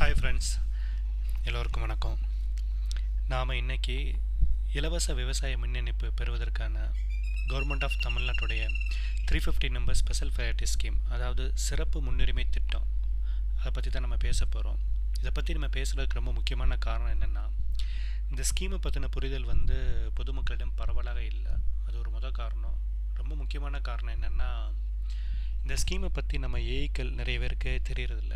hi friends எல்லோருக்கும் வணக்கம் நாம் இன்னைக்கு இலவச விவசாய மின் இணைப்பு பெறுவதற்கான கவர்மெண்ட் ஆஃப் தமிழ்நாட்டுடைய three fifty number special priority scheme அதாவது சிறப்பு முன்னுரிமை திட்டம் அதை பற்றி தான் நம்ம பேச போகிறோம் இதை பற்றி நம்ம பேசுகிறதுக்கு ரொம்ப முக்கியமான காரணம் என்னென்னா இந்த ஸ்கீமை பற்றின புரிதல் வந்து பொதுமக்களிடம் பரவலாக இல்லை அது ஒரு முதல் காரணம் ரொம்ப முக்கியமான காரணம் என்னென்னா இந்த ஸ்கீமை பற்றி நம்ம ஏஐக்கள் நிறைய பேருக்கு தெரியறதில்ல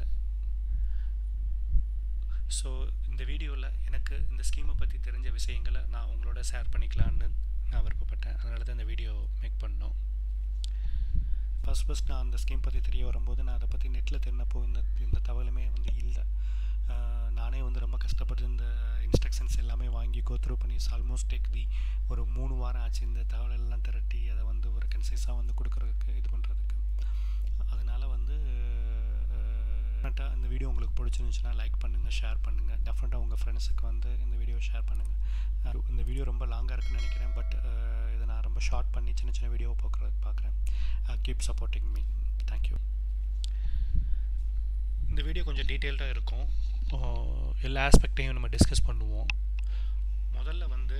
ஸோ இந்த வீடியோவில் எனக்கு இந்த ஸ்கீமை பற்றி தெரிஞ்ச விஷயங்களை நான் உங்களோட ஷேர் பண்ணிக்கலான்னு நான் விருப்பப்பட்டேன் அதனால தான் இந்த வீடியோ மேக் பண்ணோம் ஃபஸ்ட் ஃபஸ்ட் நான் அந்த ஸ்கீம் பற்றி தெரிய வரும்போது நான் அதை பற்றி நெட்டில் தெரிஞ்சப்போ இந்த எந்த தகவலுமே வந்து இல்லை ஆஹ் நானே வந்து ரொம்ப கஷ்டப்பட்டு இந்த இன்ஸ்ட்ரக்ஷன்ஸ் எல்லாமே வாங்கி கோத்ரூ பண்ணி ஆல்மோஸ்ட் டேக் தி ஒரு மூணு வாரம் ஆச்சு இந்த தகவல் எல்லாம் திரட்டி அதை வந்து ஒரு கன்சைஸாக வந்து கொடுக்குறதுக்கு இது பண்ணுறதுக்கு அதனால் வந்து டெஃபினட்டாக இந்த வீடியோ உங்களுக்கு பிடிச்சிருந்துச்சுன்னா லைக் பண்ணுங்கள் ஷேர் பண்ணுங்கள் டெஃபினட்டாக உங்கள் ஃப்ரெண்ட்ஸுக்கு வந்து இந்த வீடியோ ஷேர் பண்ணுங்கள் இந்த வீடியோ ரொம்ப லாங்காக இருக்குன்னு நினைக்கிறேன் பட் இதை நான் ரொம்ப ஷார்ட் பண்ணி சின்ன சின்ன வீடியோ பார்க்குறதுக்கு பார்க்குறேன் கீப் சப்போர்ட்டிங் மீ தேங்க்யூ இந்த வீடியோ கொஞ்சம் டீட்டெயில்டாக இருக்கும் அஹ் எல்லா ஆஸ்பெக்டையும் நம்ம டிஸ்கஸ் பண்ணுவோம் முதல்ல வந்து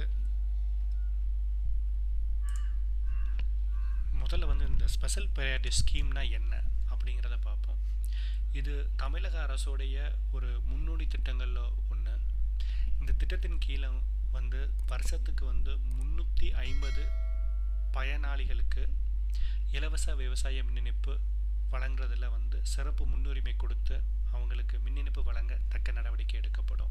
முதல்ல வந்து இந்த ஸ்பெஷல் ப்ரையாரிட்டி ஸ்கீம்னா என்ன அப்படிங்கிறத பார்ப்போம் இது தமிழக அரசுடைய ஒரு முன்னோடி திட்டங்களில் ஒன்று இந்த திட்டத்தின் கீழே வந்து வருஷத்துக்கு வந்து முந்நூற்றி ஐம்பது பயனாளிகளுக்கு இலவச விவசாய மின் இணைப்பு வழங்குறதுல வந்து சிறப்பு முன்னுரிமை கொடுத்து அவங்களுக்கு மின் இணைப்பு வழங்க தக்க நடவடிக்கை எடுக்கப்படும்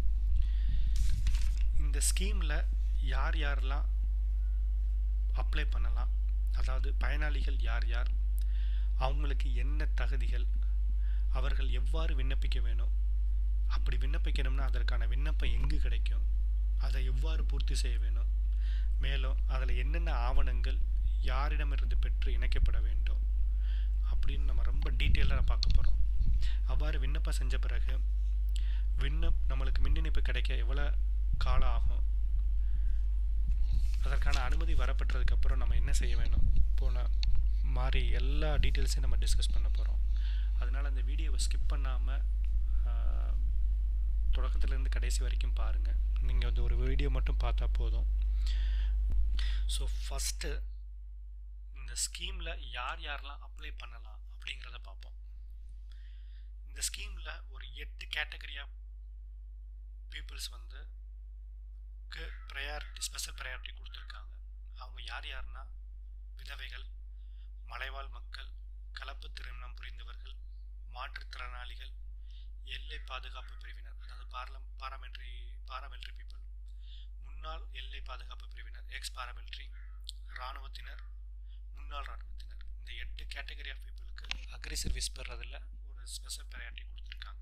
இந்த ஸ்கீமில் யார் யாரெல்லாம் அப்ளை பண்ணலாம் அதாவது பயனாளிகள் யார் யார் அவங்களுக்கு என்ன தகுதிகள் அவர்கள் எவ்வாறு விண்ணப்பிக்க வேணும் அப்படி விண்ணப்பிக்கணும்னா அதற்கான விண்ணப்பம் எங்கு கிடைக்கும் அதை எவ்வாறு பூர்த்தி செய்ய வேணும் மேலும் அதில் என்னென்ன ஆவணங்கள் யாரிடமிருந்து பெற்று இணைக்கப்பட வேண்டும் அப்படின்னு நம்ம ரொம்ப டீட்டெயிலாக பார்க்க போகிறோம் அவ்வாறு விண்ணப்பம் செஞ்ச பிறகு விண்ணப் நம்மளுக்கு மின் இணைப்பு கிடைக்க எவ்வளோ காலம் ஆகும் அதற்கான அனுமதி வரப்பட்டதுக்கப்புறம் நம்ம என்ன செய்ய வேணும் போன மாதிரி எல்லா டீட்டெயில்ஸையும் நம்ம டிஸ்கஸ் பண்ண போகிறோம் அதனால் அந்த வீடியோவை ஸ்கிப் பண்ணாமல் தொடக்கத்துலேருந்து கடைசி வரைக்கும் பாருங்கள் நீங்கள் வந்து ஒரு வீடியோ மட்டும் பார்த்தா போதும் ஸோ ஃபஸ்ட்டு இந்த ஸ்கீமில் யார் யாரெல்லாம் அப்ளை பண்ணலாம் அப்படிங்கிறத பார்ப்போம் இந்த ஸ்கீமில் ஒரு எட்டு கேட்டகரி ஆஃப் பீப்புள்ஸ் வந்து ப்ரையாரிட்டி ஸ்பெஷல் ப்ரையாரிட்டி கொடுத்துருக்காங்க அவங்க யார் யாருன்னா விதவைகள் மலைவாழ் மக்கள் கலப்பு திருமணம் புரிந்தவர்கள் மாற்றுத்திறனாளிகள் எல்லை பாதுகாப்பு பிரிவினர் அதாவது பார்லம் பாராமெட்ரி பாராமெட்ரி பீப்புள் முன்னாள் எல்லை பாதுகாப்பு பிரிவினர் எக்ஸ் பாராமெட்ரி இராணுவத்தினர் முன்னாள் இராணுவத்தினர் இந்த எட்டு கேட்டகரி ஆஃப் பீப்புளுக்கு அக்ரி சர்வீஸ் பெறதில் ஒரு ஸ்பெஷல் ப்ரையாரிட்டி கொடுத்துருக்காங்க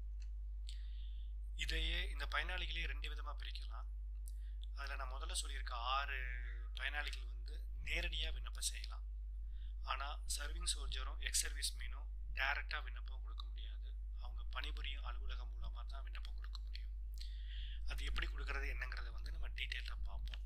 இதையே இந்த பயனாளிகளே ரெண்டு விதமாக பிரிக்கலாம் அதில் நான் முதல்ல சொல்லியிருக்க ஆறு பயனாளிகள் வந்து நேரடியாக விண்ணப்பம் செய்யலாம் ஆனால் சர்விங் சோல்ஜரும் எக்ஸ் சர்வீஸ் மீனும் டைரெக்டாக விண்ணப்பம் கொடுக்க முடியாது அவங்க பணிபுரியும் அலுவலகம் மூலமாக தான் விண்ணப்பம் கொடுக்க முடியும் அது எப்படி கொடுக்கறது என்னங்கிறத வந்து நம்ம டீட்டெயிலாக பார்ப்போம்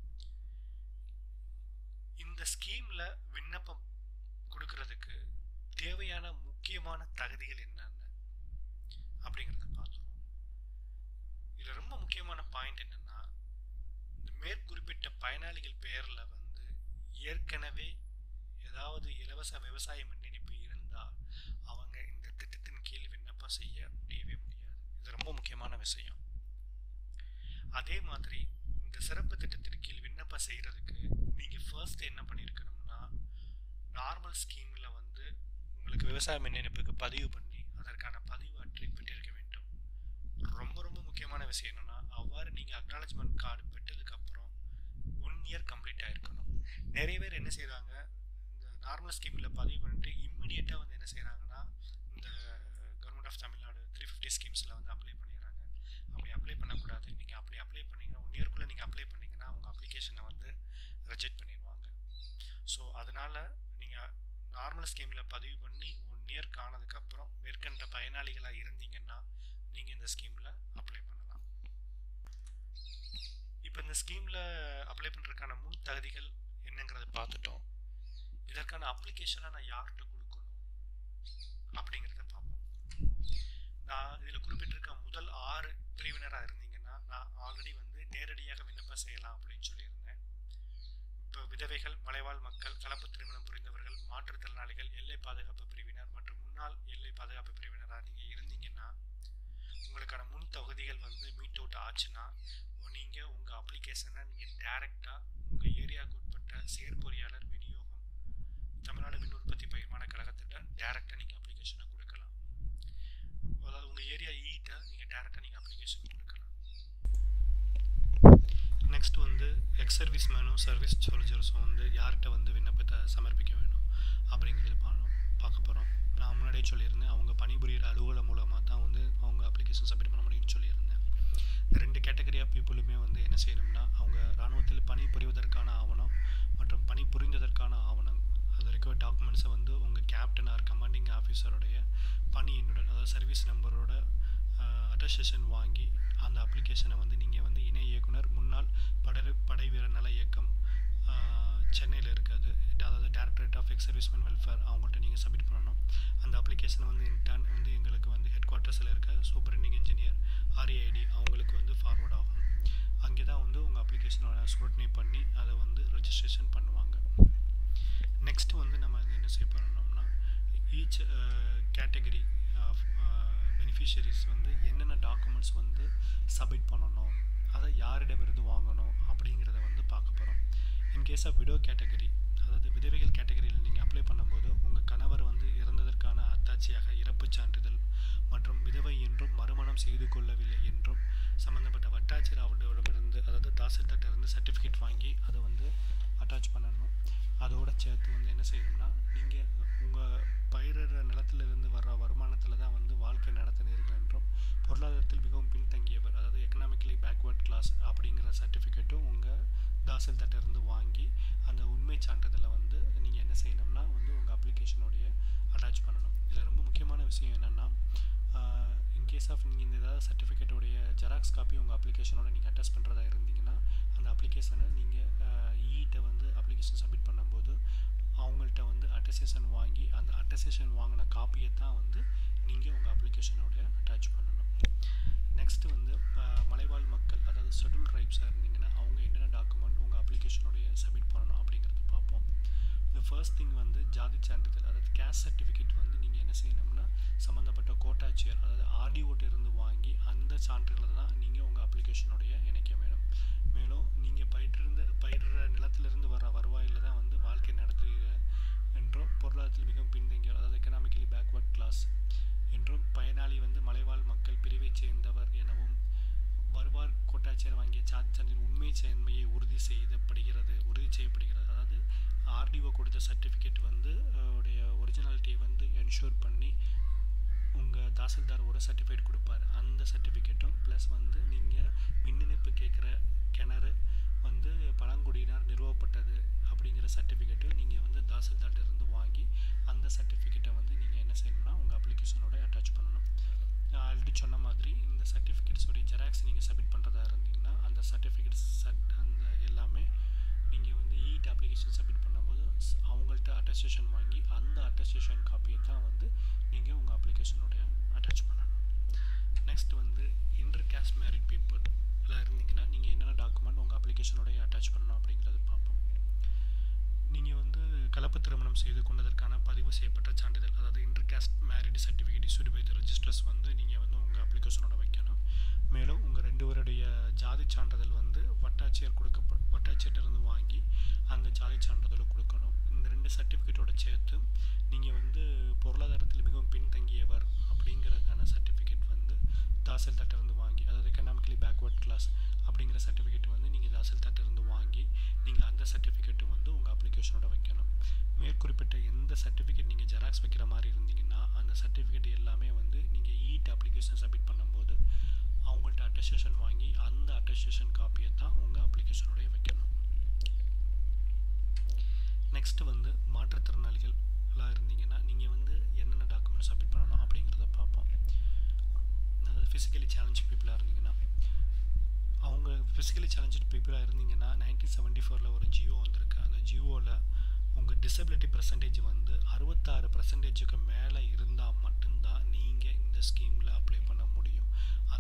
இந்த ஸ்கீமில் விண்ணப்பம் கொடுக்கறதுக்கு தேவையான முக்கியமான தகுதிகள் என்னென்ன அப்படிங்கிறத பார்த்தோம் இதில் ரொம்ப முக்கியமான பாயிண்ட் என்னென்னா இந்த மேற்குறிப்பிட்ட பயனாளிகள் பெயரில் வந்து ஏற்கனவே ஏதாவது இலவச விவசாய மின் இணைப்பு இருந்தால் அவங்க இந்த திட்டத்தின் கீழ் விண்ணப்பம் செய்ய முடியவே முடியாது இது ரொம்ப முக்கியமான விஷயம் அதே மாதிரி இந்த சிறப்பு திட்டத்தின் கீழ் விண்ணப்பம் செய்கிறதுக்கு நீங்கள் ஃபர்ஸ்ட் என்ன பண்ணியிருக்கணும்னா நார்மல் ஸ்கீமில் வந்து உங்களுக்கு விவசாய மின் இணைப்புக்கு பதிவு பண்ணி அதற்கான பதிவு அட்டை பெற்றிருக்க வேண்டும் ரொம்ப ரொம்ப முக்கியமான விஷயம் என்னென்னா அவ்வாறு நீங்கள் அக்னாலஜ்மெண்ட் கார்டு பெற்றதுக்கப்புறம் ஒன் இயர் கம்ப்ளீட் ஆகிருக்கணும் நிறைய பேர் என்ன செய்கிறாங்க இந்த நார்மல் ஸ்கீமில் பதிவு பண்ணிட்டு இம்மிடியட்டாக வந்து என்ன செய்கிறாங்கன்னா இந்த government of Tamil Nadu three fifty ஸ்கீம்ஸில் வந்து அப்ளை பண்ணிடுறாங்க அப்படி அப்ளை பண்ணக்கூடாது நீங்கள் அப்படி அப்ளை பண்ணிங்கன்னா ஒன் இயர்க்குள்ளே நீங்கள் அப்ளை பண்ணிங்கன்னா உங்கள் அப்ளிகேஷனை வந்து ரிஜெக்ட் பண்ணிடுவாங்க ஸோ அதனால் நீங்கள் நார்மல் ஸ்கீமில் பதிவு பண்ணி ஒன் இயர் காணதுக்கப்புறம் மேற்கண்ட பயனாளிகளாக இருந்தீங்கன்னா நீங்கள் இந்த ஸ்கீமில் அப்ளை பண்ணலாம் இப்போ இந்த ஸ்கீமில் அப்ளை பண்ணுறதுக்கான முன் தகுதிகள் என்னங்கிறத பார்த்துட்டோம் இதற்கான அப்ளிகேஷனை நான் யார்கிட்ட கொடுக்கணும் அப்படிங்கிறத பார்ப்போம் நான் இதில் குறிப்பிட்ட இருக்க முதல் ஆறு பிரிவினராக இருந்தீங்கன்னா நான் ஆல்ரெடி வந்து நேரடியாக விண்ணப்பம் செய்யலாம் அப்படின்னு சொல்லியிருந்தேன் இப்போ விதவைகள் மலைவாழ் மக்கள் கலப்பு திருமணம் புரிந்தவர்கள் மாற்றுத்திறனாளிகள் எல்லை பாதுகாப்பு பிரிவினர் மற்றும் முன்னாள் எல்லை பாதுகாப்பு பிரிவினராக நீங்கள் இருந்தீங்கன்னா உங்களுக்கான முன் தொகுதிகள் வந்து மீட் அவுட் ஆச்சுன்னா நீங்கள் உங்கள் அப்ளிகேஷனை நீங்கள் டேரெக்டாக உங்கள் ஏரியாவுக்கு உட்பட்ட செயற்பொறியாளர் விநியோகம் தமிழ்நாடு மின் உற்பத்தி பகிர்மான கழகத்திட்ட டேரெக்டாக நீங்கள் அப்ளிகேஷனை கொடுக்கலாம் அதாவது உங்கள் ஏரியா ஈட்ட நீங்கள் டேரெக்டாக நீங்கள் அப்ளிகேஷன் கொடுக்கலாம் நெக்ஸ்ட் வந்து எக்ஸ் சர்வீஸ் மேனும் சர்வீஸ் சோல்ஜர்ஸும் வந்து யார்கிட்ட வந்து விண்ணப்பத்தை சமர்ப்பிக்க வேணும் அப்படிங்கிறது பா பார்க்க போகிறோம் நான் முன்னாடியே சொல்லியிருந்தேன் அவங்க பணிபுரிகிற அலுவலகம் மூலமாக தான் வந்து அவங்க அப்ளிகேஷன் சப்மிட் பண்ண முடியும்னு சொல்லியிருந்தேன் இந்த ரெண்டு கேட்டகரி ஆஃப் பீப்புளுமே வந்து என்ன செய்யணும்னா அவங்க இராணுவத்தில் பணி புரிவதற்கான ஆவணம் மற்றும் பணி புரிந்ததற்கான ஆவணம் அது வரைக்கும் டாக்குமெண்ட்ஸை வந்து உங்கள் கேப்டன் ஆர் கமாண்டிங் ஆஃபீஸருடைய பணி எண்ணுடன் அதாவது சர்வீஸ் நம்பரோட அட்டஸ்டேஷன் வாங்கி அந்த அப்ளிகேஷனை வந்து நீங்கள் வந்து இணை இயக்குனர் முன்னாள் படை படை வீரர் நல இயக்கம் சென்னையில் இருக்காது அதாவது directorate of ex serviceman welfare அவங்கள்ட்ட நீங்கள் சப்மிட் பண்ணணும் அந்த அப்ளிகேஷன் வந்து இன்டர்ன் வந்து எங்களுக்கு வந்து ஹெட் குவார்ட்டர்ஸில் இருக்க சூப்பரிண்டிங் இன்ஜினியர் ஆர்ஏஐடி அவங்களுக்கு வந்து ஃபார்வர்ட் ஆகும் அங்கே தான் வந்து உங்கள் அப்ளிகேஷனோட ஸ்க்ரூட்னி பண்ணி அதை வந்து ரெஜிஸ்ட்ரேஷன் பண்ணுவாங்க நெக்ஸ்ட் வந்து நம்ம அது என்ன செய்ய போகிறோம்னா ஈச் கேட்டகரி ஆஃப் பெனிஃபிஷரிஸ் வந்து என்னென்ன டாக்குமெண்ட்ஸ் வந்து சப்மிட் பண்ணணும் அதை யாரிடமிருந்து வாங்கணும் அப்படிங்கிறத வந்து பார்க்க போகிறோம் இன்கேஸ் ஆஃப் விடோ கேட்டகரி அதாவது விதவைகள் கேட்டகரியில் நீங்கள் அப்ளை பண்ணும்போது உங்கள் கணவர் வந்து இறந்ததற்கான அத்தாட்சியாக இறப்புச் சான்றிதழ் மற்றும் விதவை என்றும் மறுமணம் செய்து கொள்ளவில்லை என்றும் சம்மந்தப்பட்ட வட்டாட்சியர் அவர்களிடமிருந்து அதாவது தாசில்தார்ட்ட இருந்து சர்டிஃபிகேட் வாங்கி அதை வந்து அட்டாச் பண்ணணும் அதோட சேர்த்து வந்து என்ன செய்யணும்னா நீங்கள் உங்கள் பயிரிடுற நிலத்திலிருந்து வர்ற வருமானத்தில் தான் வந்து வாழ்க்கை நடத்தினீர்கள் என்றும் பொருளாதாரத்தில் மிகவும் பின்தங்கியவர் அதாவது எக்கனாமிக்கலி பேக்வேர்ட் கிளாஸ் அப்படிங்கிற சர்டிஃபிகேட்டும் உங்கள் தாசில்தார்ட்ட இருந்து வாங்கி அந்த உண்மை சான்றிதழை வந்து நீங்கள் என்ன செய்யணும்னா வந்து உங்கள் அப்ளிகேஷனுடைய அட்டாச் பண்ணணும் இதில் ரொம்ப முக்கியமான விஷயம் என்னென்னா இன்கேஸ் ஆஃப் நீங்கள் இந்த ஏதாவது சர்டிஃபிகேட்டோடைய ஜெராக்ஸ் காப்பி உங்கள் அப்ளிகேஷனோட நீங்கள் அட்டாச் பண்ணுறதா இருந்தீங்கன்னா அந்த அப்ளிகேஷனை நீங்கள் இஇட்ட வந்து அப்ளிகேஷன் சப்மிட் பண்ணும்போது அவங்கள்ட்ட வந்து அட்டசேஷன் வாங்கி அந்த அட்டசேஷன் வாங்கின காப்பியை தான் வந்து நீங்கள் உங்கள் அப்ளிகேஷனோட அட்டாச் பண்ணணும் நெக்ஸ்ட்டு வந்து மலைவாழ் மக்கள் அதாவது ஷெட்யூல் ட்ரைப்ஸாக இருந்தீங்கன்னா அவங்க என்னென்ன டாக்குமெண்ட் உங்கள் அப்ளிகேஷனுடைய சப்மிட் பண்ணணும் அப்படிங்கிறத பார்ப்போம் இந்த ஃபர்ஸ்ட் திங் வந்து ஜாதி சான்றிதழ் அதாவது கேஸ்ட் சர்டிஃபிகேட் வந்து நீங்கள் என்ன செய்யணும்னா சம்மந்தப்பட்ட கோட்டாட்சியர் அதாவது ஆர்டிஓட்ட இருந்து வாங்கி அந்த சான்றிதழை தான் நீங்கள் உங்கள் அப்ளிகேஷனுடைய இணைக்க வேணும் மேலும் நீங்கள் பயிற்றிருந்த பயிரிடுற நிலத்திலிருந்து வர வருவாயில் தான் வந்து வாழ்க்கை நடத்துகிற என்றும் பொருளாதாரத்தில் மிகவும் பின்தங்கியவர் அதாவது எக்கனாமிக்கலி பேக்வர்ட் கிளாஸ் என்றும் பயனாளி வந்து மலைவாழ் மக்கள் பிரிவைச் சேர்ந்தவர் எனவும் வருவார் கோட்டாட்சியர் வாங்கிய சாதி சான்றிதழ் உண்மை தன்மையை உறுதி செய்யப்படுகிறது உறுதி செய்யப்படுகிறது அதாவது ஆர்டிஓ கொடுத்த சர்டிஃபிகேட் வந்து உடைய ஒரிஜினாலிட்டியை வந்து என்ஷூர் பண்ணி உங்கள் தாசில்தார் ஒரு சர்டிஃபிகேட் கொடுப்பார் அந்த சர்டிஃபிகேட்டும் ப்ளஸ் வந்து நீங்கள் மின் இணைப்பு கேட்குற கிணறு வந்து பழங்குடியினர் நிறுவப்பட்டது அப்படிங்கிற சர்டிஃபிகேட்டும் நீங்கள் வந்து தாசில்தார்ட்ட இருந்து வாங்கி அந்த சர்டிஃபிகேட்டை வந்து நீங்கள் என்ன செய்யணும்னா உங்கள் அப்ளிகேஷனோட அட்டாச் பண்ணணும் ஆல்ரெடி சொன்ன மாதிரி இந்த சர்டிஃபிகேட்ஸோடைய ஜெராக்ஸ் நீங்கள் சப்மிட் பண்ணுறதா இருந்தீங்கன்னா அந்த சர்டிஃபிகேட்ஸ் சட் அந்த எல்லாமே நீங்கள் வந்து ஈட் அப்ளிகேஷன் சப்மிட் பண்ணும்போது அவங்கள்ட்ட அட்டஸ்டேஷன் வாங்கி அந்த அட்டஸ்டேஷன் காப்பியை தான் வந்து நீங்கள் உங்கள் அப்ளிகேஷனுடைய அட்டாச் பண்ணணும் நெக்ஸ்ட் வந்து இன்டர் கேஸ்ட் மேரிட் பீப்புளில் இருந்தீங்கன்னா நீங்கள் என்னென்ன டாக்குமெண்ட் உங்கள் அப்ளிகேஷனுடைய அட்டாச் பண்ணணும் அப்படிங்கிறது பார்ப்போம் நீங்கள் வந்து கலப்பு திருமணம் செய்து கொண்டதற்கான பதிவு செய்யப்பட்ட சான்றிதழ் அதாவது inter caste married certificate issued by the registers வந்து நீங்கள் வந்து உங்கள் அப்ளிகேஷனோட வைக்கணும் மேலும் உங்கள் ரெண்டு பேருடைய ஜாதி சான்றிதழ் வந்து வட்டாட்சியர் கொடுக்க வட்டாட்சியர்கிட்டருந்து வாங்கி அந்த ஜாதி சான்றிதழை கொடுக்கணும் இந்த ரெண்டு சர்டிஃபிகேட்டோட சேர்த்து நீங்கள் வந்து பொருளாதாரத்தில் மிகவும் பின்தங்கியவர் அப்படிங்கிறதுக்கான சர்டிஃபிகேட் வந்து தாசில்தார்ட்டிருந்து வாங்கி அதாவது எக்கனாமிக்கலி பேக்வர்ட் கிளாஸ் அப்படிங்கிற சர்டிஃபிகேட் வந்து நீங்கள் தாசில்தார்ட்டிருந்து வாங்கி நீங்கள் அந்த சர்டிஃபிகேட்டும் வந்து உங்கள் அப்ளிகேஷனோட வைக்கணும் மேற்குறிப்பிட்ட எந்த சர்டிஃபிகேட் நீங்கள் ஜெராக்ஸ் வைக்கிற மாதிரி இருந்தீங்கன்னா அந்த சர்டிஃபிகேட் எல்லாமே வந்து நீங்கள் ஈட் அப்ளிகேஷன் சப்மிட் பண்ணும்போது அவங்கள்ட்ட அட்டஸ்டேஷன் வாங்கி அந்த அட்டஸ்டேஷன் காப்பியை தான் உங்கள் அப்ளிகேஷனோடைய வைக்கணும் நெக்ஸ்ட்டு வந்து மாற்றுத்திறனாளிகளாக இருந்தீங்கன்னா நீங்கள் வந்து என்னென்ன டாக்குமெண்ட் சப்மிட் பண்ணணும் அப்படிங்கிறத பார்ப்போம் அதாவது ஃபிசிக்கலி சேலஞ்ச் பீப்புளாக இருந்தீங்கன்னா அவங்க ஃபிசிக்கலி சேலஞ்சு பீப்புளாக இருந்தீங்கன்னா நைன்டீன் செவன்ட்டி ஃபோரில் ஒரு ஜியோ வந்திருக்கு அந்த ஜியோவில் உங்கள் டிசபிலிட்டி பர்சன்டேஜ் வந்து அறுபத்தாறு பர்சன்டேஜுக்கு மேலே இருந்தால் மட்டும்தான் நீங்கள் இந்த ஸ்கீமில் அப்ளை பண்ண முடியும்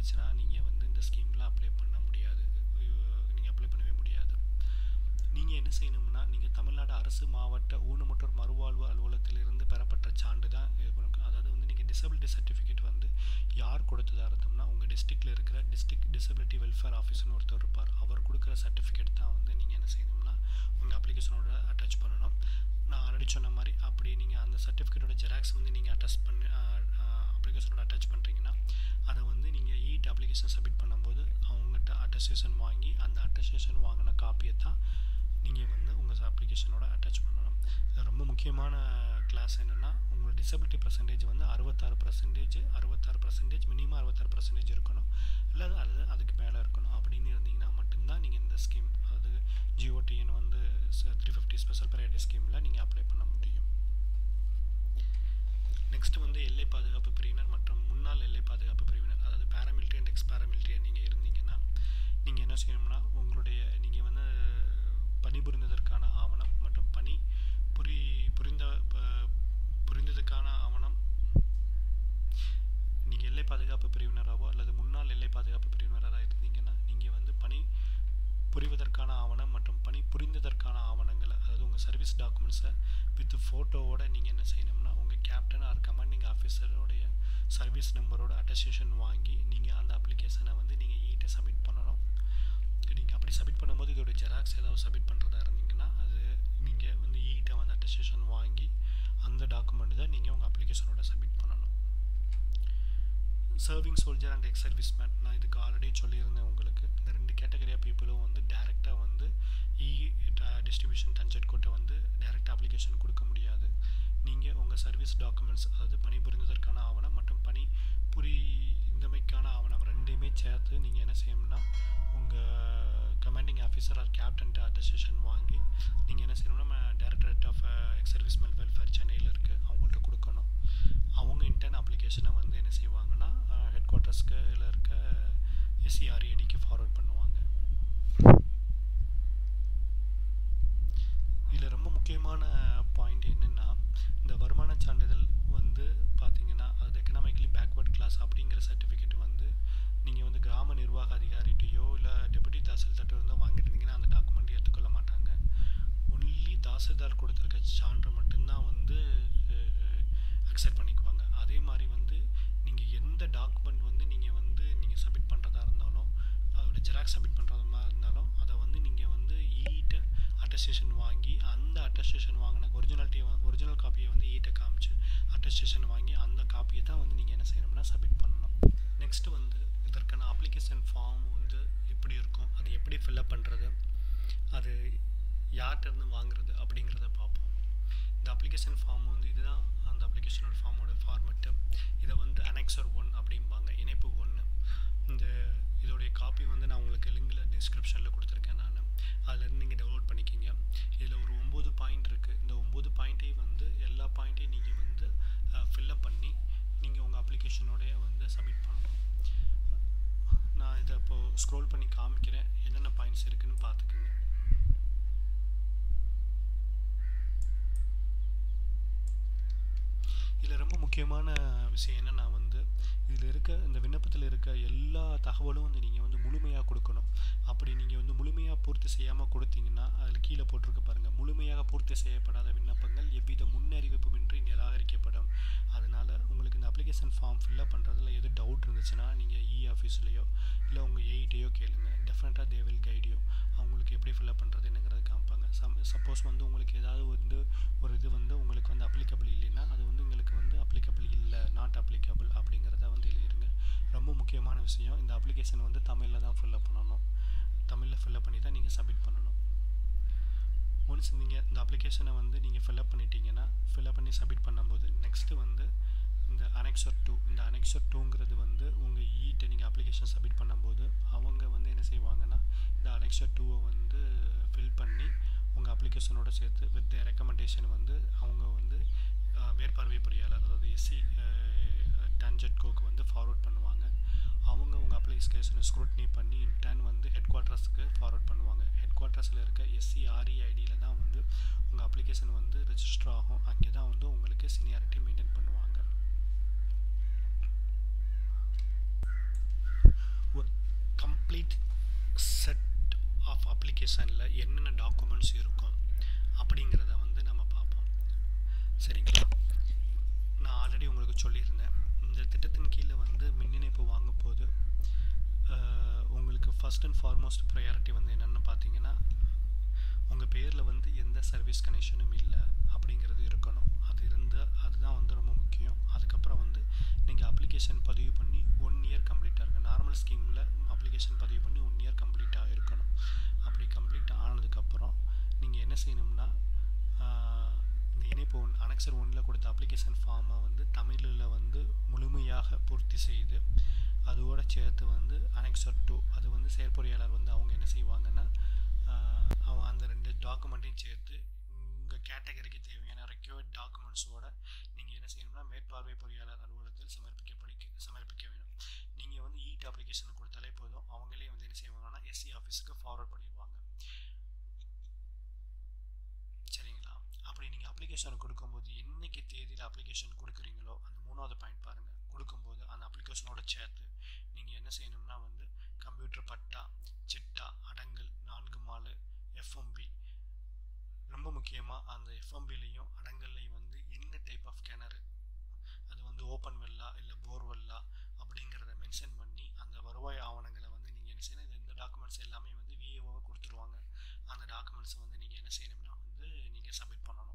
இருந்துச்சுன்னா நீங்கள் வந்து இந்த ஸ்கீமில் அப்ளை பண்ண முடியாது நீங்கள் அப்ளை பண்ணவே முடியாது நீங்கள் என்ன செய்யணும்னா நீங்கள் தமிழ்நாடு அரசு மாவட்ட ஊனமுற்றோர் மறுவாழ்வு அலுவலகத்திலிருந்து பெறப்பட்ட சான்று தான் இது பண்ணும் அதாவது வந்து நீங்கள் டிசபிலிட்டி சர்டிஃபிகேட் வந்து யார் கொடுத்ததா இருந்தோம்னா உங்கள் டிஸ்ட்ரிக்டில் இருக்கிற டிஸ்ட்ரிக்ட் டிசபிலிட்டி வெல்ஃபேர் ஆஃபீஸ்னு ஒருத்தர் இருப்பார் அவர் கொடுக்குற சர்டிஃபிகேட் தான் வந்து நீங்கள் என்ன செய்யணும்னா உங்கள் அப்ளிகேஷனோட அட்டாச் பண்ணணும் நான் ஆல்ரெடி சொன்ன மாதிரி அப்படி நீங்கள் அந்த சர்டிஃபிகேட்டோட ஜெராக்ஸ் வந்து நீங்கள் அட்டாச் பண்ணி அப்ளிகேஷனோட அட்டாச் பண்ணுறீங்கன்னா அதை வந்து நீங்கள் ஈட் அப்ளிகேஷன் சப்மிட் பண்ணும்போது அவங்ககிட்ட அட்டஸ்டேஷன் வாங்கி அந்த அட்டஸ்டேஷன் வாங்கின காப்பியை தான் நீங்கள் வந்து உங்கள் அப்ளிகேஷனோட அட்டாச் பண்ணணும் இது ரொம்ப முக்கியமான கிளாஸ் என்னென்னா உங்களோட டிசபிலிட்டி பர்சன்டேஜ் வந்து அறுபத்தாறு பர்சன்டேஜ் அறுபத்தாறு பர்சன்டேஜ் மினிமம் அறுபத்தாறு பர்சன்டேஜ் இருக்கணும் இல்லை அது அதுக்கு மேலே இருக்கணும் அப்படின்னு இருந்தீங்கன்னா மட்டும்தான் நீங்கள் இந்த ஸ்கீம் அதாவது ஜிஓடிஎன் வந்து த்ரீ ஃபிஃப்டி ஸ்பெஷல் ப்ரையாரிட்டி ஸ்கீமில் நீங்கள் அப்ளை பண்ண முடியும் நெக்ஸ்ட் வந்து எல்லை பாதுகாப்பு பிரிவினர் மற்றும் முன்னாள் எல்லை பாதுகாப்பு பிரிவினர் அதாவது பேராமிலிட்ரி அண்ட் எக்ஸ் பேராமிலிட்ரி நீங்கள் இருந்தீங்கன்னா நீங்கள் என்ன செய்யணும்னா உங்களுடைய நீங்கள் வந்து பணிபுரிந்ததற்கான ஆவணம் மற்றும் பணி புரி புரிந்த புரிந்ததுக்கான ஆவணம் நீங்கள் எல்லை பாதுகாப்பு பிரிவினராகவோ அல்லது முன்னாள் எல்லை பாதுகாப்பு பிரிவினராக இருந்தீங்கன்னா நீங்கள் வந்து பணி புரிவதற்கான ஆவணம் மற்றும் பணி புரிந்ததற்கான ஆவணங்களை அதாவது உங்கள் சர்வீஸ் டாக்குமெண்ட்ஸை வித் ஃபோட்டோவோட நீங்கள் என்ன செய்யணும்னா உங்கள் கேப்டன் ஆர் கமாண்டிங் ஆஃபீஸரோடைய சர்வீஸ் நம்பரோட அட்டஸ்டேஷன் வாங்கி நீங்கள் அந்த அப்ளிகேஷனை வந்து நீங்கள் ஈட்டை சப்மிட் பண்ணணும் நீங்கள் அப்படி சப்மிட் பண்ணும்போது இதோட ஜெராக்ஸ் ஏதாவது சப்மிட் பண்ணுறதா இருந்தீங்கன்னா அது நீங்கள் வந்து ஈட்டை வந்து அட்டஸ்டேஷன் வாங்கி அந்த டாக்குமெண்ட் தான் நீங்கள் உங்கள் அப்ளிகேஷனோட சப்மிட் பண்ணணும் serving soldier and ex service man நான் இதுக்கு ஆல்ரெடி சொல்லியிருந்தேன் உங்களுக்கு இந்த ரெண்டு கேட்டகரி ஆஃப் பீப்புளும் வந்து டேரெக்டாக வந்து இ டிஸ்ட்ரிபியூஷன் டஞ்சட் கோட்டை வந்து டேரெக்டாக அப்ளிகேஷன் கொடுக்க முடியாது நீங்கள் உங்கள் சர்வீஸ் டாக்குமெண்ட்ஸ் அதாவது பணிபுரிந்ததற்கான ஆவணம் மற்றும் பணி புரி இந்தமைக்கான ஆவணம் ரெண்டையுமே சேர்த்து நீங்கள் என்ன செய்யணும்னா உங்கள் கமாண்டிங் ஆஃபீஸர் ஆர் கேப்டன்ட்டு அட்டஸ்டேஷன் வாங்கி நீங்கள் என்ன செய்யணும்னா நம்ம directorate of ex servicemen welfare சென்னையில் இருக்குது அவங்கள்ட்ட கொடுக்கணும் அவங்க இன்டர்ன் அப்ளிகேஷனை வந்து என்ன செய்வாங்கன்னா ஹெட் குவார்ட்டர்ஸ்க்கு இல்லை இருக்க எஸ்சிஆர்இடிக்கு ஃபார்வர்ட் பண்ணுவாங்க இதில் ரொம்ப முக்கியமான பாயிண்ட் என்னென்னா இந்த வருமான சான்றிதழ் வந்து பார்த்தீங்கன்னா அது எக்கனாமிக்கலி பேக்வர்ட் கிளாஸ் அப்படிங்கிற சர்டிஃபிகேட் வந்து நீங்கள் வந்து கிராம நிர்வாக அதிகாரிகிட்டையோ இல்லை டெபுட்டி தாசில்தார்ட்ட இருந்தோ வாங்கியிருந்தீங்கன்னா அந்த டாக்குமெண்ட் ஏற்றுக்கொள்ள மாட்டாங்க ஒன்லி தாசில்தார் கொடுத்துருக்க சான்று மட்டும்தான் வந்து அக்செப்ட் பண்ணிக்குவாங்க அதே மாதிரி வந்து நீங்கள் எந்த டாக்குமெண்ட் வந்து நீங்கள் வந்து நீங்கள் சப்மிட் பண்ணுறதா இருந்தாலும் அதோட ஜெராக்ஸ் சப்மிட் பண்ணுறது மாதிரி இருந்தாலும் அதை வந்து நீங்கள் வந்து ஈட்ட அட்டஸ்டேஷன் வாங்கி அந்த அட்டஸ்டேஷன் வாங்கின ஒரிஜினாலிட்டியை ஒரிஜினல் காப்பியை வந்து ஈட்ட காமிச்சு அட்டஸ்டேஷன் வாங்கி அந்த காப்பியை தான் வந்து நீங்கள் என்ன செய்யணும்னா சப்மிட் பண்ணணும் நெக்ஸ்ட்டு வந்து இதற்கான அப்ளிகேஷன் ஃபார்ம் வந்து எப்படி இருக்கும் அது எப்படி ஃபில்அப் பண்ணுறது அது யார்கிட்ட இருந்து வாங்குறது அப்படிங்கிறத பார்ப்போம் இந்த அப்ளிகேஷன் ஃபார்ம் வந்து இதுதான் அந்த அப்ளிகேஷனோட ஃபார்மோட ஃபார்மெட்டு இதை வந்து அனெக்சர் ஒன் அப்படிம்பாங்க இணைப்பு ஒன்று இந்த இதோடைய காப்பி வந்து நான் உங்களுக்கு லிங்கில் டிஸ்கிரிப்ஷனில் கொடுத்துருக்கேன் நான் அதுலேருந்து நீங்கள் டவுன்லோட் பண்ணிக்கிங்க இதில் ஒரு ஒம்பது பாயிண்ட் இருக்குது இந்த ஒம்பது பாயிண்ட்டையும் வந்து எல்லா பாயிண்ட்டையும் நீங்கள் வந்து ஃபில்லப் பண்ணி நீங்கள் உங்கள் அப்ளிகேஷனோடைய வந்து சப்மிட் பண்ணணும் நான் இதை இப்போது ஸ்க்ரோல் பண்ணி காமிக்கிறேன் என்னென்ன பாயிண்ட்ஸ் இருக்குதுன்னு பார்த்துக்குங்க இதில் ரொம்ப முக்கியமான விஷயம் என்னென்னா வந்து இதில் இருக்க இந்த விண்ணப்பத்தில் இருக்க எல்லா தகவலும் வந்து நீங்கள் வந்து முழுமையாக கொடுக்கணும் அப்படி நீங்கள் வந்து முழுமையாக பூர்த்தி செய்யாமல் கொடுத்தீங்கன்னா அதில் கீழே போட்டிருக்க பாருங்கள் முழுமையாக பூர்த்தி செய்யப்படாத விண்ணப்பங்கள் எவ்வித முன்னறிவிப்புமின்றி நிராகரிக்கப்படும் அதனால் உங்களுக்கு இந்த அப்ளிகேஷன் ஃபார்ம் ஃபில்அப் பண்ணுறதுல எது டவுட் இருந்துச்சுன்னா நீங்கள் இ ஆஃபீஸ்லேயோ இல்லை உங்கள் எயிட்டையோ கேளுங்க டெஃபினட்டாக தே வில் கைட் யூ அவங்களுக்கு எப்படி ஃபில்அப் பண்ணுறது என்னங்கிறது காமிப்பாங்க சம் சப்போஸ் வந்து உங்களுக்கு ஏதாவது வந்து ஒரு இது வந்து உங்களுக்கு வந்து அப்ளிகபிள் இல்லைன்னா அது வந்து உங்களுக்கு வந்து அப்ளிகபிள் இல்லை நாட் அப்ளிகபிள் அப்படிங்கிறத வந்து எழுதிருங்க ரொம்ப முக்கியமான விஷயம் இந்த அப்ளிகேஷன் வந்து தமிழில் தான் ஃபில்அப் பண்ணணும் தமிழில் ஃபில்அப் பண்ணி தான் நீங்கள் சப்மிட் பண்ணணும் ஒன்ஸ் நீங்கள் இந்த அப்ளிகேஷனை வந்து நீங்கள் ஃபில்அப் பண்ணிட்டீங்கன்னா ஃபில்அப் பண்ணி சப்மிட் பண்ணும்போது நெக்ஸ்ட்டு வந்து இந்த அனெக்சர் டூ இந்த அனெக்சர் டூங்கிறது வந்து உங்கள் ஈட்டை நீங்கள் அப்ளிகேஷன் சப்மிட் பண்ணும்போது அவங்க வந்து என்ன செய்வாங்கன்னா இந்த அனெக்சர் டூவை வந்து ஃபில் பண்ணி உங்கள் அப்ளிகேஷனோட சேர்த்து வித் ரெக்கமெண்டேஷன் வந்து அவங்க வந்து மேற்பார்வை பொறியாளர் அதாவது எஸ்சி டான்ஜெட் கோக்கு வந்து ஃபார்வர்ட் பண்ணுவாங்க அவங்க உங்கள் அப்ளிகேஷனை ஸ்க்ரூட்னி பண்ணி இன்டர்ன் வந்து ஹெட் குவார்ட்டர்ஸ்க்கு ஃபார்வர்ட் பண்ணுவாங்க ஹெட் குவார்ட்டர்ஸில் இருக்க எஸ்சி ஆர்இஐடியில் தான் வந்து உங்கள் அப்ளிகேஷன் வந்து ரெஜிஸ்டர் ஆகும் அங்கே தான் வந்து உங்களுக்கு சீனியாரிட்டி மெயின்டைன் பண்ணுவாங்க கம்ப்ளீட் செட் ஆஃப் அப்ளிகேஷனில் என்னென்ன டாக்குமெண்ட்ஸ் இருக்கும் அப்படிங்கிறத வந்து நம்ம பார்ப்போம் சரிங்களா நான் ஆல்ரெடி உங்களுக்கு சொல்லியிருந்தேன் இந்த திட்டத்தின் கீழே வந்து மின் இணைப்பு வாங்கும் போது அஹ், உங்களுக்கு ஃபர்ஸ்ட் அண்ட் ஃபார்மோஸ்ட் ப்ரையாரிட்டி வந்து என்னென்னு பார்த்தீங்கன்னா உங்கள் பேரில் வந்து எந்த சர்வீஸ் கனெக்ஷனும் இல்லை அப்படிங்கிறது இருக்கணும் அது இருந்தால் அதுதான் வந்து ரொம்ப முக்கியம் அதுக்கப்புறம் வந்து நீங்கள் அப்ளிகேஷன் பதிவு பண்ணி ஒன் இயர் கம்ப்ளீட்டாக இருக்கு நார்மல் ஸ்கீமில் அப்ளிகேஷன் பதிவு பண்ணி ஒன் இயர் கம்ப்ளீட்டாக இருக்கணும் அப்படி கம்ப்ளீட் ஆனதுக்கப்புறம் நீங்கள் என்ன செய்யணும்னா ஆஹ், இந்த இணைப்பு ஒன் அனெக்சர் ஒன்றில் கொடுத்த அப்ளிகேஷன் ஃபார்மை வந்து தமிழில் வந்து முழுமையாக பூர்த்தி செய்து அதோட சேர்த்து வந்து அனெக்சர் டூ அது வந்து செயற்பொறியாளர் வந்து அவங்க என்ன செய்வாங்கன்னா ஆஹ், அவன் அந்த ரெண்டு டாக்குமெண்ட்டையும் சேர்த்து உங்கள் கேட்டகரிக்கு தேவையான ரெக்யூர்ட் டாக்குமெண்ட்ஸோட நீங்கள் என்ன செய்யணும்னா மேற்பார்வை பொறியாளர் அலுவலகத்தில் சமர்ப்பிக்கப்படி சமர்ப்பிக்க வேணும் நீங்கள் வந்து ஈட் அப்ளிகேஷன் கொடுத்தாலே போதும் அவங்களே வந்து என்ன செய்வாங்கன்னா எஸ்சி ஆஃபீஸுக்கு ஃபார்வர்ட் பண்ணிடுவாங்க சரிங்களா அப்படி நீங்கள் அப்ளிகேஷன் கொடுக்கும்போது என்னைக்கு தேதியில் அப்ளிகேஷன் கொடுக்குறீங்களோ அந்த மூணாவது பாயிண்ட் பாருங்கள் கொடுக்கும்போது அந்த அப்ளிகேஷனோட சேர்த்து நீங்கள் என்ன செய்யணும்னா வந்து கம்ப்யூட்டர் பட்டா சிட்டா அடங்கல் நான்கு மாலு எஃப்எம்பி ரொம்ப முக்கியமாக அந்த எஃப்எம்பிலையும் அடங்கல்லையும் வந்து என்ன டைப் ஆஃப் கிணறு அது வந்து ஓப்பன் வெல்லா இல்லை போர்வெல்லா அப்படிங்கிறத மென்ஷன் பண்ணி அந்த வருவாய் ஆவணங்களை வந்து நீங்கள் என்ன செய்யணும் இது இந்த டாக்குமெண்ட்ஸ் எல்லாமே வந்து விஏஓவை கொடுத்துருவாங்க அந்த டாக்குமெண்ட்ஸை வந்து நீங்கள் என்ன செய்யணும்னா வந்து நீங்கள் சப்மிட் பண்ணணும்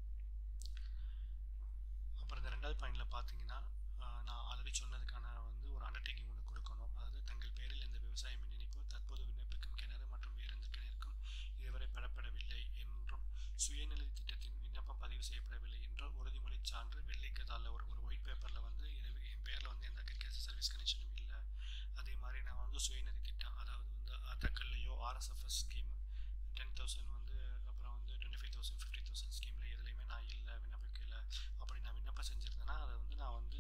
அப்புறம் இந்த ரெண்டாவது பாயிண்டில் பார்த்தீங்கன்னா ஆஹ், நான் ஆல்ரெடி சொன்னதுக்கான வந்து ஒரு அண்டர்டேக்கிங் ஒன்று கொடுக்கணும் அதாவது தங்கள் பேரில் இந்த விவசாய மின் இணைப்பு தற்போது விண்ணப்பிக்கும் கிணறு மற்றும் வேறு எந்த கிணறுக்கும் இதுவரை பெறப்படவில்லை என்றும் சுயநிலை திட்டத்தின் விண்ணப்பம் பதிவு செய்யப்படவில்லை என்றும் உறுதிமொழி சான்று வெள்ளைக்கதால ஒரு ஒரு ஒயிட் பேப்பரில் வந்து இது என் பேரில் வந்து எந்த அக்ரிகல்ச்சர் சர்வீஸ் கனெக்ஷனும் இல்லை அதே மாதிரி நான் வந்து சுயநிதி திட்டம் அதாவது வந்து தக்கல்லையோ ஆர்எஸ்எஃப்எஸ் ஸ்கீம் டென் தௌசண்ட் வந்து அப்புறம் வந்து twenty five thousand fifty thousand ஸ்கீமில் எதுலையுமே நான் இல்லை விண்ணப்பிக்கல அப்படி நான் விண்ணப்பம் செஞ்சுருந்தேன்னா அதை வந்து நான் வந்து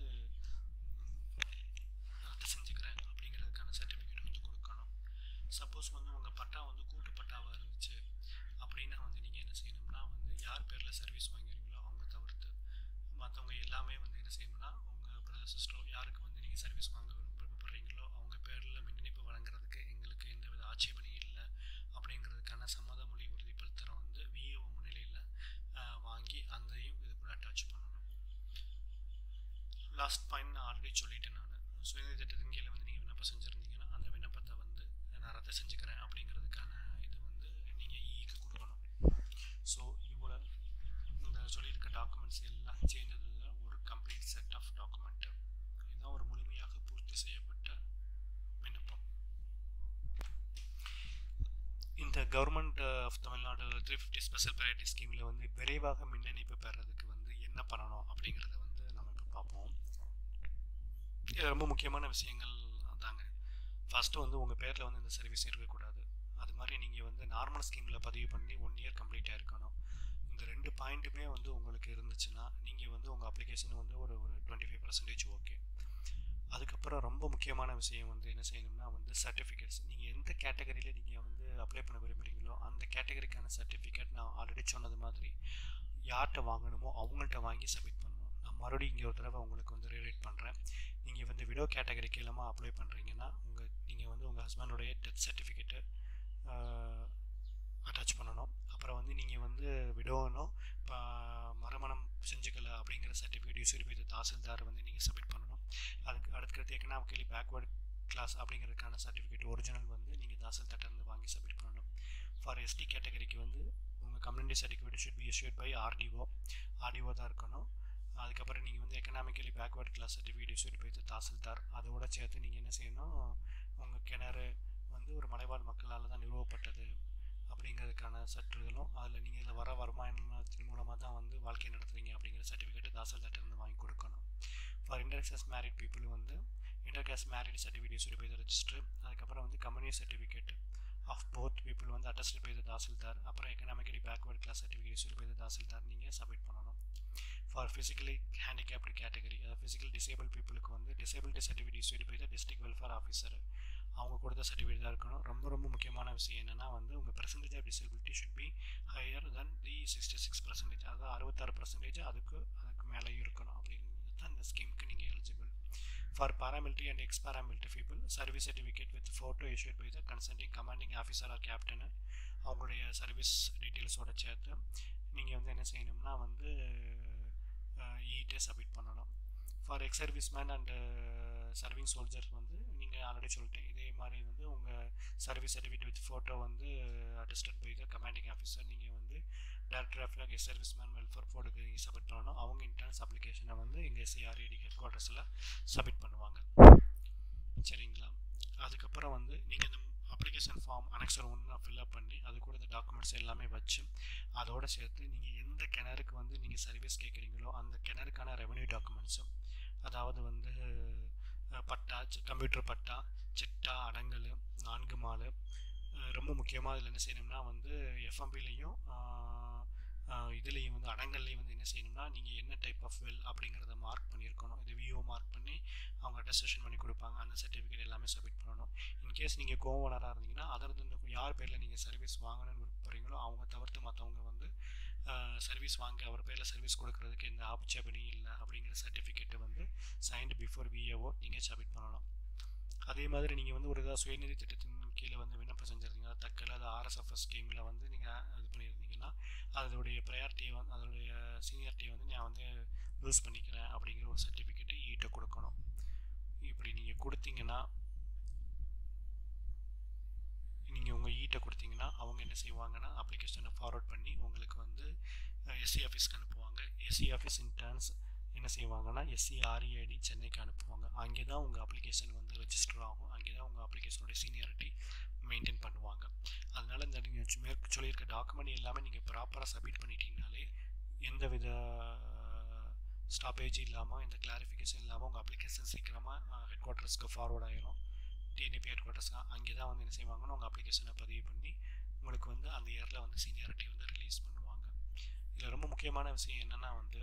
ரத்து செஞ்சுக்கிறேன் அப்படிங்கிறதுக்கான சர்டிஃபிகேட் வந்து கொடுக்கணும் சப்போஸ் வந்து உங்கள் பட்டா வந்து கூட்டு பட்டாவாக இருந்துச்சு அப்படின்னா வந்து நீங்கள் என்ன செய்யணும்னா வந்து யார் பேரில் சர்வீஸ் வாங்குறீங்களோ அவங்க தவிர்த்து மற்றவங்க எல்லாமே வந்து என்ன செய்யணும்னா உங்கள் பிரதர் சிஸ்டரோ யாருக்கு வந்து நீங்கள் சர்வீஸ் வாங்க விருப்பப்படுறீங்களோ அவங்க பேரில் மின் இணைப்பு வழங்குறதுக்கு எங்களுக்கு எந்தவித ஆட்சேபனையும் இல்லை அப்படிங்கிறதுக்கான சம்மத மொழி உறுதிப்படுத்துகிற வந்து விஏஓ முன்னிலையில் வாங்கி அதையும் இது கூட அட்டாச் பண்ணணும் லாஸ்ட் பாயிண்ட் நான் ஆல்ரெடி சொல்லிட்டேன் நான் சுயநிதி திட்டத்தின் கீழே வந்து நீங்கள் விண்ணப்பம் செஞ்சுருந்தீங்கன்னா அந்த விண்ணப்பத்தை வந்து நான் ரத்து செஞ்சுக்கிறேன் அப்படிங்கிறதுக்கான இது வந்து நீங்கள் இக்கு கொடுக்கணும் ஸோ இவ்வளோ இந்த சொல்லியிருக்க டாக்குமெண்ட்ஸ் எல்லாம் சேர்ந்தது தான் ஒரு கம்ப்ளீட் செட் ஆஃப் டாக்குமெண்ட் இதுதான் ஒரு முழுமையாக பூர்த்தி செய்யப்பட்ட விண்ணப்பம் இந்த government of Tamil Nadu three fifty special priority ஸ்கீமில் வந்து விரைவாக மின் இணைப்பு பெறதுக்கு வந்து என்ன பண்ணணும் அப்படிங்கிறத வந்து நம்ம இப்போ பார்ப்போம் இது ரொம்ப முக்கியமான விஷயங்கள் தாங்க ஃபஸ்ட்டு வந்து உங்கள் பேரில் வந்து இந்த சர்வீஸ் இருக்கக்கூடாது அது மாதிரி நீங்கள் வந்து நார்மல் ஸ்கீமில் பதிவு பண்ணி ஒன் இயர் கம்ப்ளீட்டாக இருக்கணும் இந்த ரெண்டு பாயிண்ட்டுமே வந்து உங்களுக்கு இருந்துச்சுன்னா நீங்கள் வந்து உங்கள் அப்ளிகேஷன் வந்து ஒரு ஒரு டுவெண்ட்டி ஃபைவ் பர்சன்டேஜ் ஓகே அதுக்கப்புறம் ரொம்ப முக்கியமான விஷயம் வந்து என்ன செய்யணும்னா வந்து சர்டிஃபிகேட்ஸ் நீங்கள் எந்த கேட்டகரியில் நீங்கள் வந்து அப்ளை பண்ண விரும்புகிறீங்களோ அந்த கேட்டகரிக்கான சர்டிஃபிகேட் நான் ஆல்ரெடி சொன்னது மாதிரி யார்கிட்ட வாங்கணுமோ அவங்கள்ட்ட வாங்கி சப்மிட் பண்ணணும் நான் மறுபடியும் இங்கே ஒரு தடவை உங்களுக்கு வந்து ரீரைட் பண்ணுறேன் நீங்கள் வந்து விடோ கேட்டகரிக்கு இல்லாமல் அப்ளை பண்ணுறீங்கன்னா உங்கள் நீங்கள் வந்து உங்கள் ஹஸ்பண்டோடைய டெத் சர்டிஃபிகேட்டு அட்டாச் பண்ணணும் அப்புறம் வந்து நீங்கள் வந்து விடோனோ இப்போ மறுமணம் செஞ்சுக்கல அப்படிங்கிற சர்டிஃபிகேட் யூஸ் இருப்பது தாசில்தார் வந்து நீங்கள் சப்மிட் பண்ணணும் அதுக்கு அடுத்தடுத்து எக்கனாமிக்கலி பேக்வேர்டு கிளாஸ் அப்படிங்கிறதுக்கான சர்டிஃபிகேட் ஒரிஜினல் வந்து நீங்கள் தாசில்தார்ட்டேருந்து வாங்கி சப்மிட் பண்ணணும் ஃபார் எஸ்டி கேட்டகரிக்கு வந்து உங்கள் community certificate should be issued by RDO RDO தான் இருக்கணும் அதுக்கப்புறம் நீங்கள் வந்து economically backward class certificate issued by tahsildar அதோட சேர்த்து நீங்கள் என்ன செய்யணும் உங்கள் கிணறு வந்து ஒரு மலைவாழ் மக்களால் தான் நிறுவப்பட்டது அப்படிங்கிறதுக்கான சற்றுகளும் அதில் நீங்கள் இதில் வர வருமானத்தின் மூலமாக தான் வந்து வாழ்க்கை நடத்துறீங்க அப்படிங்கிற சர்டிஃபிகேட் தாசில்தார்ட்டிருந்து வாங்கி கொடுக்கணும் ஃபார் இன்டர்கேஸ் மேரிட் பீப்புள் வந்து intercaste married certificate issued by the register அதுக்கப்புறம் வந்து community certificate of both people வந்து அட்டஸ்ட் பை த தாசில்தார் அப்புறம் economically backward class certificate issued by the tahsildar நீங்கள் சப்மிட் பண்ணணும் ஃபார் ஃபிசிக்கலி ஹேண்டிகேப்டு கேட்டகரி அதாவது physical disable பீப்புளுக்கு வந்து disability certificate issued by the district welfare officer அவங்க கொடுத்த சர்டிஃபிகேட் தான் இருக்கணும் ரொம்ப ரொம்ப முக்கியமான விஷயம் என்னென்னா வந்து உங்கள் percentage of disability should be higher than the sixty six percentage அதாவது அறுபத்தாறு பர்சன்டேஜ் அதுக்கு அதுக்கு மேலேயும் இருக்கணும் அப்படிங்கிறது தான் இந்த ஸ்கீமுக்கு நீங்கள் eligible for paramilitary and ex paramilitary people service certificate with photo issued by the consenting commanding officer or captain அவங்களுடைய சர்வீஸ் டீட்டெயில்ஸோட சேர்த்து நீங்கள் வந்து என்ன செய்யணும்னா வந்து இட்டே சப்மிட் பண்ணணும் for ex service man and serving soldier வந்து நீங்கள் ஆல்ரெடி சொல்லிட்டேன் இதே மாதிரி வந்து உங்கள் சர்வீஸ் சர்டிஃபிகேட் வித் ஃபோட்டோ வந்து attested by the commanding officer நீங்கள் வந்து director of ex service man welfare போர்டுக்கு நீங்கள் சப்மிட் பண்ணணும் அவங்க இன்டர்னஸ் அப்ளிகேஷனை வந்து எங்கள் எஸ்சிஆர்ஏடி ஹெட் குவார்ட்டர்ஸில் சப்மிட் பண்ணுவாங்க சரிங்களா அதுக்கப்புறம் வந்து நீங்கள் இந்த அப்ளிகேஷன் ஃபார்ம் அனெக்சர் ஒன்று ஃபில்அப் பண்ணி அது கூட இந்த டாக்குமெண்ட்ஸ் எல்லாமே வச்சு அதோடு சேர்த்து நீங்கள் எந்த கிணறுக்கு வந்து நீங்கள் சர்வீஸ் கேட்குறீங்களோ அந்த கிணறுக்கான ரெவன்யூ டாக்குமெண்ட்ஸும் அதாவது வந்து பட்டா கம்ப்யூட்டர் பட்டா சிட்டா அடங்கல் நான்கு மாலு ரொம்ப முக்கியமாக அதில் என்ன செய்யணும்னா வந்து எஃப்எம்பிலையும் இதுலேயும் வந்து அடங்கல்லையும் வந்து என்ன செய்யணும்னா நீங்கள் என்ன டைப் ஆஃப் வெல் அப்படிங்கிறத மார்க் பண்ணியிருக்கணும் இது விஓ மார்க் பண்ணி அவங்க அட்டஸ்டேஷன் பண்ணி கொடுப்பாங்க அந்த சர்டிஃபிகேட் எல்லாமே சப்மிட் பண்ணணும் இன்கேஸ் நீங்கள் கோ ஓனராக இருந்தீங்கன்னா அதில் இருந்து யார் பேரில் நீங்கள் சர்வீஸ் வாங்கணும்னு விருப்பப்படுறீங்களோ அவங்க தவிர்த்து மற்றவங்க வந்து சர்வீஸ் வாங்க அவர் பேரில் சர்வீஸ் கொடுக்கறதுக்கு எந்த ஆப்சபனியும் இல்லை அப்படிங்கிற சர்டிஃபிகேட்டை வந்து சைன்டு பிஃபோர் விஏஓ நீங்கள் சப்மிட் பண்ணணும் அதே மாதிரி நீங்கள் வந்து ஒரு ஏதாவது சுயநிதி திட்டத்தின் கீழே வந்து விண்ணப்பம் செஞ்சுருந்தீங்க தக்கல அது ஆர்எஸ்எஃப்எஸ் ஸ்கீமில் வந்து நீங்கள் இது பண்ணியிருந்தீங்கன்னா அதோடைய ப்ரையாரிட்டியை வந்து அதோடைய சீனியாரிட்டியை வந்து நான் வந்து யூஸ் பண்ணிக்கிறேன் அப்படிங்கிற ஒரு சர்டிஃபிகேட்டை ஈட்ட கொடுக்கணும் இப்படி நீங்கள் கொடுத்தீங்கன்னா நீங்கள் உங்கள் ஈட்டை கொடுத்தீங்கன்னா அவங்க என்ன செய்வாங்கன்னா அப்ளிகேஷனை ஃபார்வர்ட் பண்ணி உங்களுக்கு வந்து எஸ்சி ஆஃபீஸ்க்கு அனுப்புவாங்க எஸ்சி ஆஃபீஸ் இன்டர்ன்ஸ் என்ன செய்வாங்கன்னா எஸ்சிஆர்இஐடி சென்னைக்கு அனுப்புவாங்க அங்கே தான் உங்கள் அப்ளிகேஷன் வந்து ரெஜிஸ்டர் ஆகும் அங்கே தான் உங்கள் அப்ளிகேஷனோட சீனியாரிட்டி மெயின்டைன் பண்ணுவாங்க அதனால் இந்த நீங்கள் மேற்கு சொல்லியிருக்க டாக்குமெண்ட் எல்லாமே நீங்கள் ப்ராப்பராக சப்மிட் பண்ணிட்டீங்கனாலே எந்த வித ஸ்டாப்பேஜ் இல்லாமல் எந்த கிளாரிஃபிகேஷன் இல்லாமல் உங்கள் அப்ளிகேஷன் சீக்கிரமாக ஹெட் குவார்ட்டர்ஸ்க்கு ஃபார்வர்ட் ஆகிரும் டிஎன்டிபி ஹெட் குவார்ட்டர்ஸ் அங்கே தான் வந்து என்ன செய்வாங்கன்னா உங்கள் அப்ளிகேஷனை பதிவு பண்ணி உங்களுக்கு வந்து அந்த இயரில் வந்து சீனியாரிட்டி வந்து ரிலீஸ் பண்ணுவாங்க இதில் ரொம்ப முக்கியமான விஷயம் என்னென்னா வந்து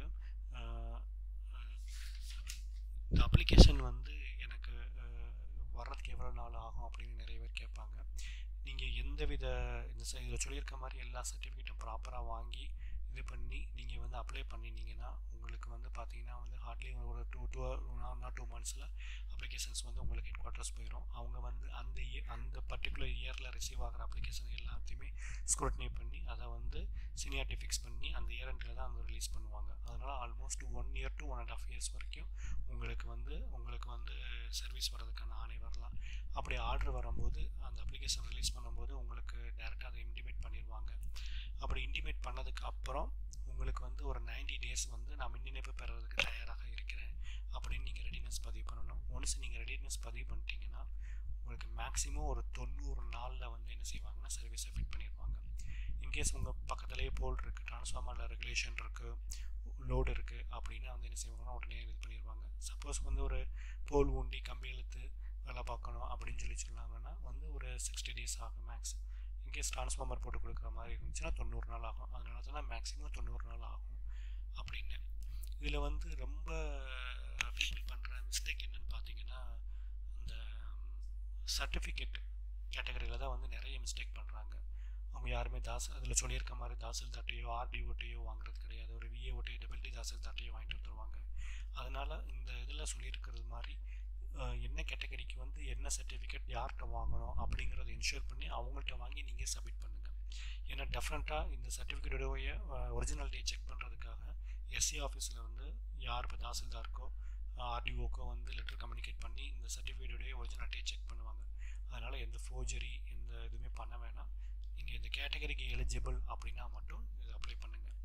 இந்த அப்ளிகேஷன் வந்து எனக்கு வர்றதுக்கு எவ்வளோ நாள் ஆகும் அப்படின்னு நிறைய பேர் கேட்பாங்க நீங்கள் எந்த வித இந்த இதில் சொல்லியிருக்க மாதிரி எல்லா சர்டிஃபிகேட்டும் ப்ராப்பராக வாங்கி இது பண்ணி நீங்கள் வந்து அப்ளை பண்ணினீங்கன்னா உங்களுக்கு வந்து பார்த்தீங்கன்னா வந்து ஹார்ட்லி ஒரு டூ டூ நாட் டூ மந்த்ஸில் அப்ளிகேஷன்ஸ் வந்து உங்களுக்கு ஹெட் குவார்ட்டர்ஸ் போயிடும் அவங்க வந்து அந்த அந்த பர்டிகுலர் இயரில் ரிசீவ் ஆகிற அப்ளிகேஷன் எல்லாத்தையுமே ஸ்க்ரூட்னி பண்ணி அதை வந்து சீனியாரிட்டி ஃபிக்ஸ் பண்ணி அந்த இயர் எண்டில் தான் வந்து ரிலீஸ் பண்ணுவாங்க அதனால் almost one year to one and half years வரைக்கும் உங்களுக்கு வந்து உங்களுக்கு வந்து சர்வீஸ் வர்றதுக்கான ஆணை வரலாம் அப்படி ஆர்டர் வரும்போது அந்த அப்ளிகேஷன் ரிலீஸ் பண்ணும்போது உங்களுக்கு டேரெக்டாக அதை இன்டிமேட் பண்ணிடுவாங்க அப்படி இன்டிமேட் பண்ணதுக்கு அப்புறம் உங்களுக்கு வந்து ஒரு நைன்டி டேஸ் வந்து நான் மின் இணைப்பு பெறதுக்கு தயாராக இருக்கிறேன் அப்படின்னு நீங்கள் ரெடினஸ் பதிவு பண்ணணும் ஒன்ஸ் நீங்கள் ரெடினஸ் பதிவு பண்ணிட்டீங்கன்னா உங்களுக்கு மேக்ஸிமம் ஒரு தொண்ணூறு நாளில் வந்து என்ன செய்வாங்கன்னா சர்வீஸை ஃபிட் பண்ணிடுவாங்க இன்கேஸ் உங்கள் பக்கத்துலேயே போல் இருக்குது ட்ரான்ஸ்ஃபார்மரில் ரெகுலேஷன் இருக்குது லோடு இருக்குது அப்படின்னா வந்து என்ன செய்வாங்கன்னா உடனே இது பண்ணிடுவாங்க சப்போஸ் வந்து ஒரு போல் ஊண்டி கம்பி இழுத்து வேலை பார்க்கணும் அப்படின்னு சொல்லி சொன்னாங்கன்னா வந்து ஒரு சிக்ஸ்டி டேஸ் ஆகும் மேக்ஸ் இன்கேஸ் ட்ரான்ஸ்ஃபார்மர் போட்டு கொடுக்குற மாதிரி இருந்துச்சுன்னா தொண்ணூறு நாள் ஆகும் அதனால தான் மேக்ஸிமம் தொண்ணூறு நாள் ஆகும் அப்படின்னு இதில் வந்து ரொம்ப பீப்புள் பண்ணுற மிஸ்டேக் என்னன்னு பார்த்தீங்கன்னா அந்த சர்டிஃபிகேட் கேட்டகரியில் தான் வந்து நிறைய மிஸ்டேக் பண்ணுறாங்க அவங்க யாருமே தாஸ் அதில் சொல்லியிருக்க மாதிரி தாசில்தார்ட்டையோ ஆர்டிஓட்டையோ வாங்குறது கிடையாது ஒரு விஏஓட்டையோ டபிள்டி தாசில்தார்ட்டையோ வாங்கிட்டு வந்துருவாங்க அதனால் இந்த இதில் சொல்லியிருக்கிறது மாதிரி என்ன கேட்டகரிக்கு வந்து என்ன சர்டிஃபிகேட் யார்கிட்ட வாங்கணும் அப்படிங்கிறத என்ஷூர் பண்ணி அவங்கள்ட்ட வாங்கி நீங்கள் சப்மிட் பண்ணுங்கள் ஏன்னா டெஃபரெண்ட்டாக இந்த சர்டிஃபிகேட்டோடைய ஒரிஜினாலிட்டியை செக் பண்ணுறதுக்காக எஸ்சி ஆஃபீஸில் வந்து யார் இப்போ தாசில்தாருக்கோ ஆர்டிஓக்கோ வந்து லெட்டர் கம்யூனிகேட் பண்ணி இந்த சர்டிஃபிகேட்டோடைய ஒரிஜினாலிட்டியை செக் பண்ணுவாங்க அதனால் எந்த ஃபோர்ஜரி எந்த இதுவுமே பண்ண வேணாம் நீங்கள் இந்த கேட்டகரிக்கு எலிஜிபிள் அப்படின்னா மட்டும் இது அப்ளை பண்ணுங்கள்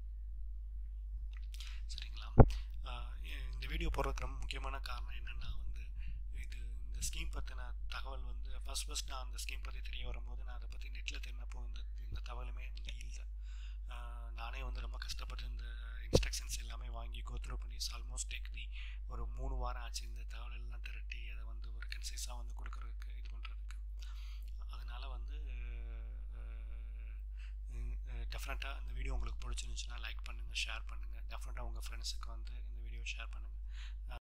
சரிங்களா இந்த வீடியோ போடுறதுக்கு ரொம்ப முக்கியமான காரணம் என்னென்னா வந்து இது இந்த ஸ்கீம் பற்றின தகவல் வந்து ஃபஸ்ட் ஃபஸ்ட் நான் அந்த ஸ்கீம் பற்றி தெரிய வரும்போது நான் அதை பற்றி நெட்டில் தெரிஞ்சப்போ இந்த இந்த தகவலுமே வந்து இல்லை நானே வந்து ரொம்ப கஷ்டப்பட்டு இந்த இன்ஸ்ட்ரக்ஷன்ஸ் எல்லாமே வாங்கி கோத்ரூ பண்ணி ஆல்மோஸ்ட் டேக் தி ஒரு மூணு வாரம் ஆச்சு இந்த தகவல் எல்லாம் திரட்டி அதை வந்து ஒரு கன்சைஸாக வந்து கொடுக்குறதுக்கு இது பண்ணுறதுக்கு அதனால் வந்து டெஃபினட்டாக இந்த வீடியோ உங்களுக்கு பிடிச்சிருந்துச்சுன்னா லைக் பண்ணுங்கள் ஷேர் பண்ணுங்கள் டெஃபினட்டாக உங்கள் ஃப்ரெண்ட்ஸுக்கு வந்து இந்த வீடியோ ஷேர் பண்ணுங்கள்